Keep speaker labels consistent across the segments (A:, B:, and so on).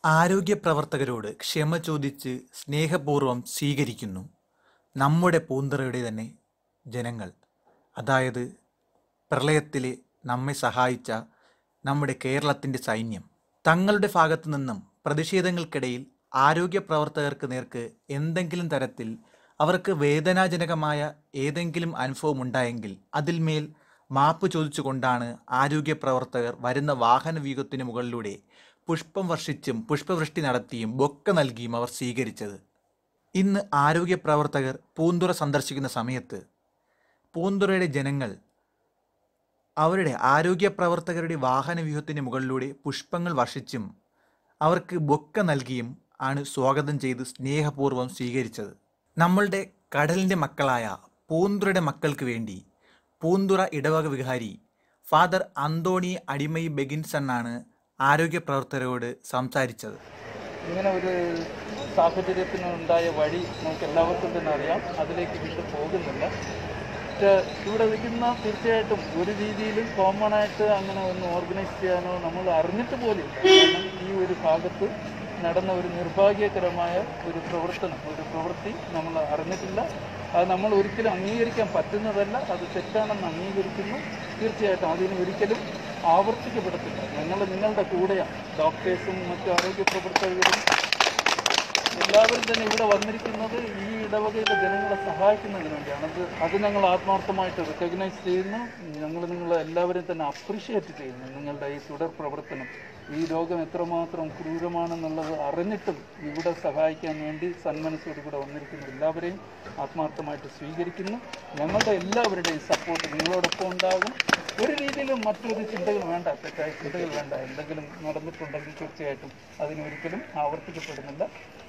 A: ആരോഗ്യ പ്രവർത്തകരോട് ക്ഷമ ചോദിച്ച് സ്നേഹപൂർവ്വം സ്വീകരിക്കുന്നു നമ്മുടെ പൂന്തറയുടെ തന്നെ ജനങ്ങൾ അതായത് പ്രളയത്തിൽ നമ്മെ സഹായിച്ച നമ്മുടെ കേരളത്തിൻ്റെ സൈന്യം തങ്ങളുടെ ഭാഗത്തു നിന്നും പ്രതിഷേധങ്ങൾക്കിടയിൽ ആരോഗ്യ പ്രവർത്തകർക്ക് നേർക്ക് എന്തെങ്കിലും തരത്തിൽ അവർക്ക് വേദനാജനകമായ ഏതെങ്കിലും അനുഭവം ഉണ്ടായെങ്കിൽ അതിന്മേൽ മാപ്പ് ചോദിച്ചുകൊണ്ടാണ് ആരോഗ്യ പ്രവർത്തകർ വരുന്ന വാഹന വ്യൂഹത്തിന് മുകളിലൂടെ പുഷ്പം വർഷിച്ചും പുഷ്പവൃഷ്ടി നടത്തിയും ബൊക്ക നൽകിയും അവർ സ്വീകരിച്ചത് ഇന്ന് ആരോഗ്യ പ്രവർത്തകർ പൂന്തുറ സന്ദർശിക്കുന്ന സമയത്ത് പൂന്തുറയുടെ ജനങ്ങൾ അവരുടെ ആരോഗ്യ പ്രവർത്തകരുടെ വാഹന വ്യൂഹത്തിന് മുകളിലൂടെ പുഷ്പങ്ങൾ വർഷിച്ചും അവർക്ക് ബൊക്ക നൽകിയും ആണ് സ്വാഗതം ചെയ്ത് സ്നേഹപൂർവ്വം സ്വീകരിച്ചത് നമ്മളുടെ കടലിൻ്റെ മക്കളായ പൂന്തുറയുടെ മക്കൾക്ക് വേണ്ടി പൂന്തുറ ഇടവക വികാരി ഫാദർ അന്തോണി അടിമൈ ബെഗിൻസൺ ആണ് ആരോഗ്യ പ്രവർത്തകരോട് സംസാരിച്ചത്
B: ഇങ്ങനെ ഒരു സാഹചര്യത്തിന് ഉണ്ടായ വഴി നമുക്ക് എല്ലാവർക്കും തന്നെ അറിയാം അതിലേക്ക് വീണ്ടും പോകുന്നില്ല പക്ഷേ ഇവിടെ നിൽക്കുന്ന തീർച്ചയായിട്ടും ഒരു രീതിയിലും കോമൺ ആയിട്ട് അങ്ങനെ ഒന്ന് ഓർഗനൈസ് ചെയ്യാനോ നമ്മൾ അറിഞ്ഞിട്ട് പോലും കാരണം ഈ ഒരു ഭാഗത്ത് നടന്ന ഒരു നിർഭാഗ്യകരമായ ഒരു പ്രവർത്തനം ഒരു പ്രവൃത്തി നമ്മൾ അറിഞ്ഞിട്ടില്ല അത് നമ്മൾ ഒരിക്കലും അംഗീകരിക്കാൻ പറ്റുന്നതല്ല അത് തെറ്റാണെന്ന് അംഗീകരിക്കുന്നു തീർച്ചയായിട്ടും അതിന് ഒരിക്കലും ആവർത്തിക്കപ്പെടത്തില്ല ഞങ്ങൾ നിങ്ങളുടെ കൂടെയാണ് ഡോക്ടേഴ്സും മറ്റു ആരോഗ്യ പ്രവർത്തകരും എല്ലാവരും തന്നെ ഇവിടെ വന്നിരിക്കുന്നത് ഈ ഇടവകയിലെ ജനങ്ങളെ സഹായിക്കുന്നതിന് വേണ്ടിയാണ് അത് അത് ഞങ്ങൾ ആത്മാർത്ഥമായിട്ട് റെക്കഗ്നൈസ് ചെയ്യുന്നു ഞങ്ങൾ നിങ്ങളെ എല്ലാവരും തന്നെ അപ്രീഷിയേറ്റ് ചെയ്യുന്നു നിങ്ങളുടെ ഈ തുടർ പ്രവർത്തനം ഈ രോഗം എത്രമാത്രം ക്രൂരമാണെന്നുള്ളത് അറിഞ്ഞിട്ടും ഇവിടെ സഹായിക്കാൻ വേണ്ടി സന്മനസ്സോട് കൂടെ വന്നിരിക്കുന്ന എല്ലാവരെയും ആത്മാർത്ഥമായിട്ട് സ്വീകരിക്കുന്നു ഞങ്ങളുടെ എല്ലാവരുടെയും സപ്പോർട്ട് നിങ്ങളോടൊപ്പം ഉണ്ടാകും ഒരു രീതിയിലും മറ്റൊരു ചിന്തകൾ വേണ്ട തെറ്റായ ചിന്തകൾ വേണ്ട എന്തെങ്കിലും നടന്നിട്ടുണ്ടെങ്കിൽ തീർച്ചയായിട്ടും അതിനൊരിക്കലും ആവർത്തിക്കപ്പെടുന്നില്ല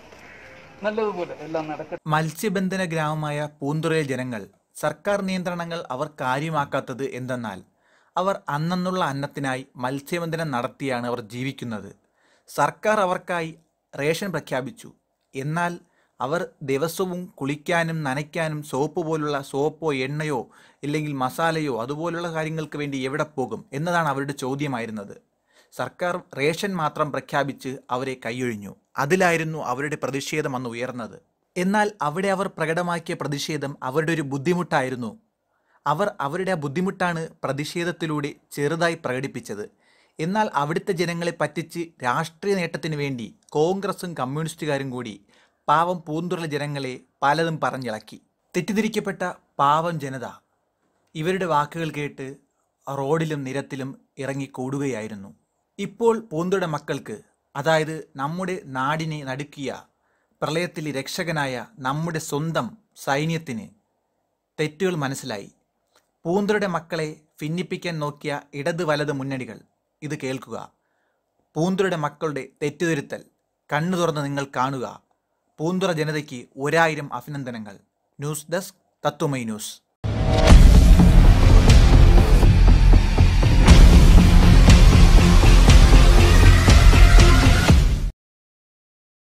B: നല്ലതുപോലെ എല്ലാം നടക്കട്ടെ
A: മത്സ്യബന്ധന ഗ്രാമമായ പൂന്തുറയിലെ ജനങ്ങൾ സർക്കാർ നിയന്ത്രണങ്ങൾ അവർ കാര്യമാക്കാത്തത് എന്തെന്നാൽ അവർ അന്നന്നുള്ള അന്നത്തിനായി മത്സ്യബന്ധനം നടത്തിയാണ് അവർ ജീവിക്കുന്നത് സർക്കാർ അവർക്കായി റേഷൻ പ്രഖ്യാപിച്ചു എന്നാൽ അവർ ദിവസവും കുളിക്കാനും നനയ്ക്കാനും സോപ്പ് പോലുള്ള സോപ്പോ എണ്ണയോ ഇല്ലെങ്കിൽ മസാലയോ അതുപോലുള്ള കാര്യങ്ങൾക്ക് വേണ്ടി എവിടെ പോകും എന്നതാണ് അവരുടെ ചോദ്യമായിരുന്നത് സർക്കാർ റേഷൻ മാത്രം പ്രഖ്യാപിച്ച് അവരെ കൈയൊഴിഞ്ഞു അതിലായിരുന്നു അവരുടെ പ്രതിഷേധം അന്ന് ഉയർന്നത് എന്നാൽ അവിടെ അവർ പ്രകടമാക്കിയ പ്രതിഷേധം അവരുടെ ഒരു ബുദ്ധിമുട്ടായിരുന്നു അവർ അവരുടെ ആ ബുദ്ധിമുട്ടാണ് പ്രതിഷേധത്തിലൂടെ ചെറുതായി പ്രകടിപ്പിച്ചത് എന്നാൽ അവിടുത്തെ ജനങ്ങളെ പറ്റിച്ച് രാഷ്ട്രീയ നേട്ടത്തിന് വേണ്ടി കോൺഗ്രസും കമ്മ്യൂണിസ്റ്റുകാരും കൂടി പാവം പൂന്തുറ ജനങ്ങളെ പലതും പറഞ്ഞിളക്കി തെറ്റിദ്ധരിക്കപ്പെട്ട പാവം ജനത ഇവരുടെ വാക്കുകൾ കേട്ട് റോഡിലും നിരത്തിലും ഇറങ്ങി കൂടുകയായിരുന്നു ഇപ്പോൾ പൂന്തുടെ മക്കൾക്ക് അതായത് നമ്മുടെ നാടിനെ നടുക്കിയ പ്രളയത്തിലെ രക്ഷകനായ നമ്മുടെ സ്വന്തം സൈന്യത്തിന് തെറ്റുകൾ മനസ്സിലായി പൂന്തുറയുടെ മക്കളെ ഭിന്നിപ്പിക്കാൻ നോക്കിയ ഇടത് വലത് മുന്നണികൾ ഇത് കേൾക്കുക പൂന്തുറയുടെ മക്കളുടെ തെറ്റുതിരുത്തൽ കണ്ണു തുറന്ന് നിങ്ങൾ കാണുക പൂന്തുറ ജനതയ്ക്ക് ഒരായിരം അഭിനന്ദനങ്ങൾ ന്യൂസ് ഡെസ്ക് തത്വമൈ ന്യൂസ്